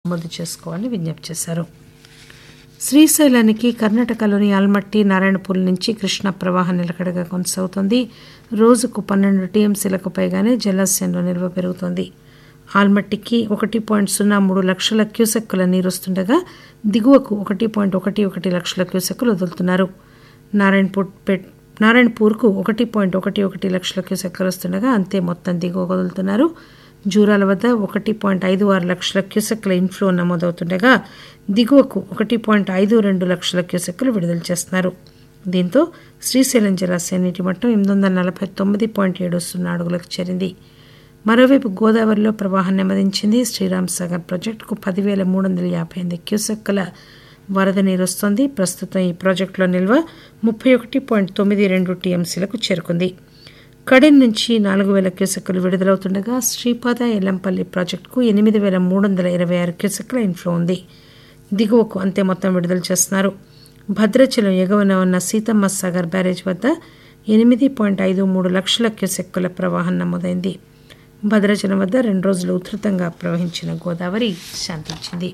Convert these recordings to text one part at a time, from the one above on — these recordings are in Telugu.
నమోదు చేసుకోవాలని విజ్ఞప్తి చేశారు శ్రీశైలానికి కర్ణాటకలోని ఆల్మట్టి నారాయణపూర్ నుంచి కృష్ణా ప్రవాహం నిలకడగా కొనసాగుతోంది రోజుకు పన్నెండు టీఎంసీలకు పైగానే జలాశయంలో నిల్వ పెరుగుతోంది ఆల్మట్టికి ఒకటి పాయింట్ సున్నా మూడు లక్షల క్యూసెక్కుల నీరు వస్తుండగా దిగువకు ఒకటి పాయింట్ ఒకటి ఒకటి లక్షల క్యూసెక్కులు వదులుతున్నారు నారాయణపూర్ పెట్ నారాయణపూర్కు ఒకటి పాయింట్ ఒకటి ఒకటి లక్షల క్యూసెక్కులు వస్తుండగా అంతే మొత్తం దిగువ వదులుతున్నారు జూరాల వద్ద ఒకటి పాయింట్ ఐదు ఆరు లక్షల క్యూసెక్ల ఇన్ఫ్లో నమోదవుతుండగా దిగువకు ఒకటి పాయింట్ ఐదు రెండు లక్షల క్యూసెక్కులు విడుదల చేస్తున్నారు దీంతో శ్రీశైలం జలాశయం నీటి మట్టం ఎనిమిది వందల నలభై తొమ్మిది పాయింట్ ఏడు సున్నా అడుగులకు చేరింది మరోవైపు గోదావరిలో ప్రవాహం నెమ్మదించింది శ్రీరామ్ సాగర్ ప్రాజెక్టుకు పదివేల మూడు వందల యాభై ఎనిమిది క్యూసెక్కుల వరద నీరు వస్తోంది ప్రస్తుతం ఈ ప్రాజెక్టులో నిల్వ ముప్పై ఒకటి పాయింట్ తొమ్మిది రెండు టీఎంసీలకు చేరుకుంది కడెన్ నుంచి నాలుగు వేల క్యూసెక్కులు విడుదలవుతుండగా శ్రీపాద ఎల్లంపల్లి ప్రాజెక్టుకు ఎనిమిది వేల మూడు వందల ఇరవై ఆరు క్యూసెక్కుల ఇన్ఫ్లో ఉంది దిగువకు అంతే మొత్తం విడుదల చేస్తున్నారు భద్రాచలం ఎగువన ఉన్న సీతమ్మ సాగర్ బ్యారేజ్ వద్ద ఎనిమిది పాయింట్ ఐదు మూడు లక్షల క్యూసెక్కుల ప్రవాహం నమోదైంది భద్రాచలం వద్ద రెండు రోజులు ఉధృతంగా ప్రవహించిన గోదావరి శాంతించింది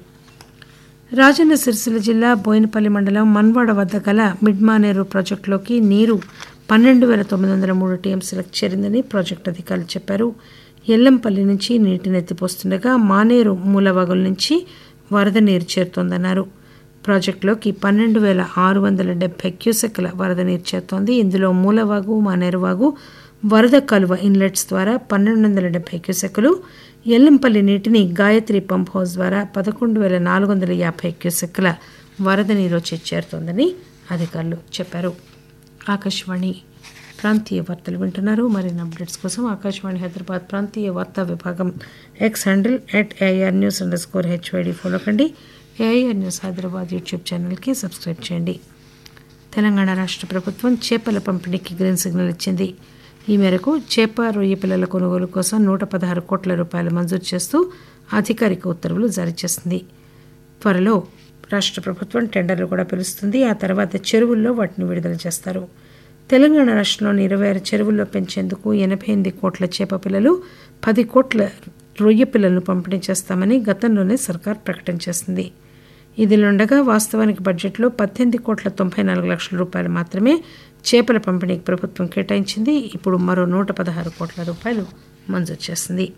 రాజన్న సిరిసిల్ల జిల్లా బోయినపల్లి మండలం మన్వాడ వద్ద గల మిడ్మానేరు ప్రాజెక్టులోకి నీరు పన్నెండు వేల తొమ్మిది వందల మూడు టీఎంసీలకు చేరిందని ప్రాజెక్టు అధికారులు చెప్పారు ఎల్లంపల్లి నుంచి నీటిని ఎత్తిపోస్తుండగా మానేరు మూలవాగుల నుంచి వరద నీరు చేరుతోందన్నారు ప్రాజెక్టులోకి పన్నెండు వేల ఆరు వందల డెబ్బై క్యూసెక్ల వరద నీరు చేరుతోంది ఇందులో మూలవాగు మానేరువాగు వరద కలువ ఇన్లెట్స్ ద్వారా పన్నెండు వందల డెబ్బై క్యూసెక్కులు ఎల్లంపల్లి నీటిని గాయత్రి పంప్ హౌస్ ద్వారా పదకొండు వేల నాలుగు వందల యాభై క్యూసెక్కుల వరద నీరు వచ్చి చేరుతోందని అధికారులు చెప్పారు ఆకాశవాణి ప్రాంతీయ వార్తలు వింటున్నారు మరిన్ని అప్డేట్స్ కోసం ఆకాశవాణి హైదరాబాద్ ప్రాంతీయ వార్తా విభాగం X handle at AR news underscore HYD follow కండి ఏఆర్ న్యూస్ హైదరాబాద్ యూట్యూబ్ ఛానల్కి సబ్స్క్రైబ్ చేయండి తెలంగాణ రాష్ట్ర ప్రభుత్వం చేపల పంపిణీకి గ్రీన్ సిగ్నల్ ఇచ్చింది ఈ మేరకు చేప రొయ్య పిల్లల కొనుగోలు కోసం నూట పదహారు కోట్ల రూపాయలు మంజూరు చేస్తూ అధికారిక ఉత్తర్వులు జారీ చేసింది త్వరలో రాష్ట్ర ప్రభుత్వం టెండర్లు కూడా పిలుస్తుంది ఆ తర్వాత చెరువుల్లో వాటిని విడుదల చేస్తారు తెలంగాణ రాష్ట్రంలోని ఇరవై ఆరు చెరువుల్లో పెంచేందుకు ఎనభై ఎనిమిది కోట్ల చేప పిల్లలు పది కోట్ల రొయ్య పిల్లలను పంపిణీ చేస్తామని గతంలోనే సర్కార్ ప్రకటన చేసింది ఇదిలుండగా వాస్తవానికి బడ్జెట్లో పద్దెనిమిది కోట్ల తొంభై నాలుగు లక్షల రూపాయలు మాత్రమే చేపల పంపిణీకి ప్రభుత్వం కేటాయించింది ఇప్పుడు మరో నూట పదహారు కోట్ల రూపాయలు మంజూరు చేసింది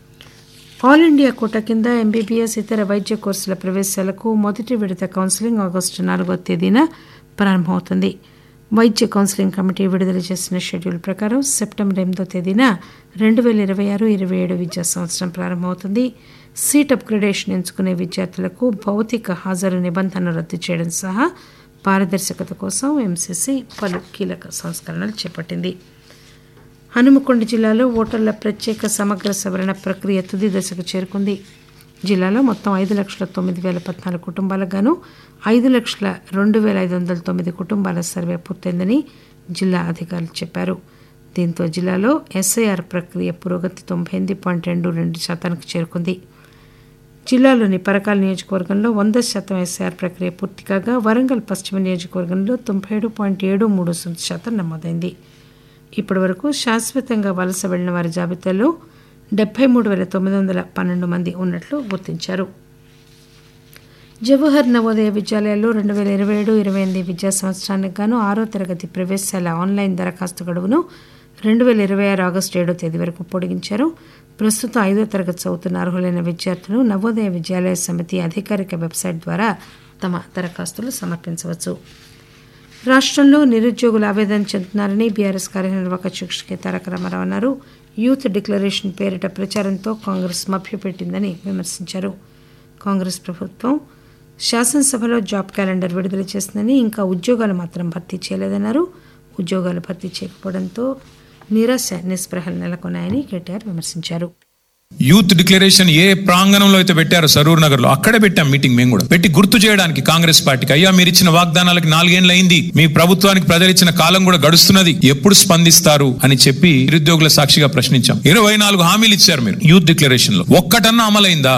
ఆల్ ఇండియా కోటా కింద ఎంబీబీఎస్ ఇతర వైద్య కోర్సుల ప్రవేశాలకు మొదటి విడత కౌన్సిలింగ్ ఆగస్టు నాలుగో తేదీన ప్రారంభమవుతుంది వైద్య కౌన్సిలింగ్ కమిటీ విడుదల చేసిన షెడ్యూల్ ప్రకారం సెప్టెంబర్ ఎనిమిదో తేదీన రెండు వేల ఇరవై ఆరు ఇరవై ఏడు విద్యా సంవత్సరం ప్రారంభమవుతుంది సీట్ అప్గ్రేడేషన్ ఎంచుకునే విద్యార్థులకు భౌతిక హాజరు నిబంధనలు రద్దు చేయడం సహా పారదర్శకత కోసం ఎంసీసీ పలు కీలక సంస్కరణలు చేపట్టింది హనుమకొండ జిల్లాలో ఓటర్ల ప్రత్యేక సమగ్ర సవరణ ప్రక్రియ తుది దశకు చేరుకుంది జిల్లాలో మొత్తం ఐదు లక్షల తొమ్మిది వేల పద్నాలుగు కుటుంబాలకు గాను ఐదు లక్షల రెండు వేల ఐదు వందల తొమ్మిది కుటుంబాల సర్వే పూర్తయిందని జిల్లా అధికారులు చెప్పారు దీంతో జిల్లాలో ఎస్ఐఆర్ ప్రక్రియ పురోగతి తొంభై ఎనిమిది పాయింట్ రెండు రెండు శాతానికి చేరుకుంది జిల్లాలోని పరకాల నియోజకవర్గంలో వంద శాతం ఎస్ఐఆర్ ప్రక్రియ పూర్తి కాగా వరంగల్ పశ్చిమ నియోజకవర్గంలో తొంభై ఏడు పాయింట్ ఏడు మూడు శాతం నమోదైంది ఇప్పటి వరకు శాశ్వతంగా వలస వెళ్లిన వారి జాబితాలో డెబ్బై మూడు వేల తొమ్మిది వందల పన్నెండు మంది ఉన్నట్లు గుర్తించారు జవహర్ నవోదయ విద్యాలయాల్లో రెండు వేల ఇరవై ఏడు ఇరవై ఎనిమిది విద్యా సంవత్సరానికి గాను ఆరో తరగతి ప్రవేశాల ఆన్లైన్ దరఖాస్తు గడువును రెండు వేల ఇరవై ఆరు ఆగస్టు ఏడో తేదీ వరకు పొడిగించారు ప్రస్తుతం ఐదో తరగతి చదువుతున్న అర్హులైన విద్యార్థులు నవోదయ విద్యాలయ సమితి అధికారిక వెబ్సైట్ ద్వారా తమ దరఖాస్తులు సమర్పించవచ్చు రాష్ట్రంలో నిరుద్యోగులు ఆవేదన చెందుతున్నారని బీఆర్ఎస్ కార్యనిర్వాహక అధ్యక్షుడు తారక రామారావు అన్నారు యూత్ డిక్లరేషన్ పేరిట ప్రచారంతో కాంగ్రెస్ మభ్యపెట్టిందని విమర్శించారు కాంగ్రెస్ ప్రభుత్వం శాసనసభలో జాబ్ క్యాలెండర్ విడుదల చేసిందని ఇంకా ఉద్యోగాలు మాత్రం భర్తీ చేయలేదన్నారు ఉద్యోగాలు భర్తీ చేయకపోవడంతో నిరాశ నిస్పృహలు నెలకొన్నాయని కేటీఆర్ విమర్శించారు యూత్ డిక్లరేషన్ ఏ ప్రాంగణంలో అయితే పెట్టారో సరూర్ నగర్ లో అక్కడే పెట్టాం మీటింగ్ మేము కూడా పెట్టి గుర్తు చేయడానికి కాంగ్రెస్ పార్టీకి అయ్యా మీరు ఇచ్చిన వాగ్దానాలకి నాలుగేండ్లు అయింది మీ ప్రభుత్వానికి ప్రజలు ఇచ్చిన కాలం కూడా గడుస్తున్నది ఎప్పుడు స్పందిస్తారు అని చెప్పి నిరుద్యోగుల సాక్షిగా ప్రశ్నించాం ఇరవై నాలుగు హామీలు ఇచ్చారు మీరు యూత్ డిక్లరేషన్ లో ఒక్కటన్నా అమలైందా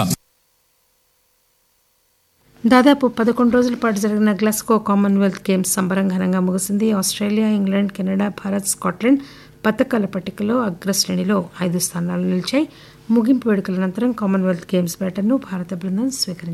దాదాపు పదకొండు రోజుల పాటు జరిగిన గ్లాస్గో కామన్వెల్త్ గేమ్స్ సంబరంగా ముగిసింది Australia England Canada Bharat Scotland పథకాల పట్టికలో అగ్రశ్రేణిలో ఐదు స్థానాలు నిలిచాయి ముగింపు వేడుకల అనంతరం కామన్వెల్త్ గేమ్స్ బ్యాటర్ను భారత బృందం స్వీకరించింది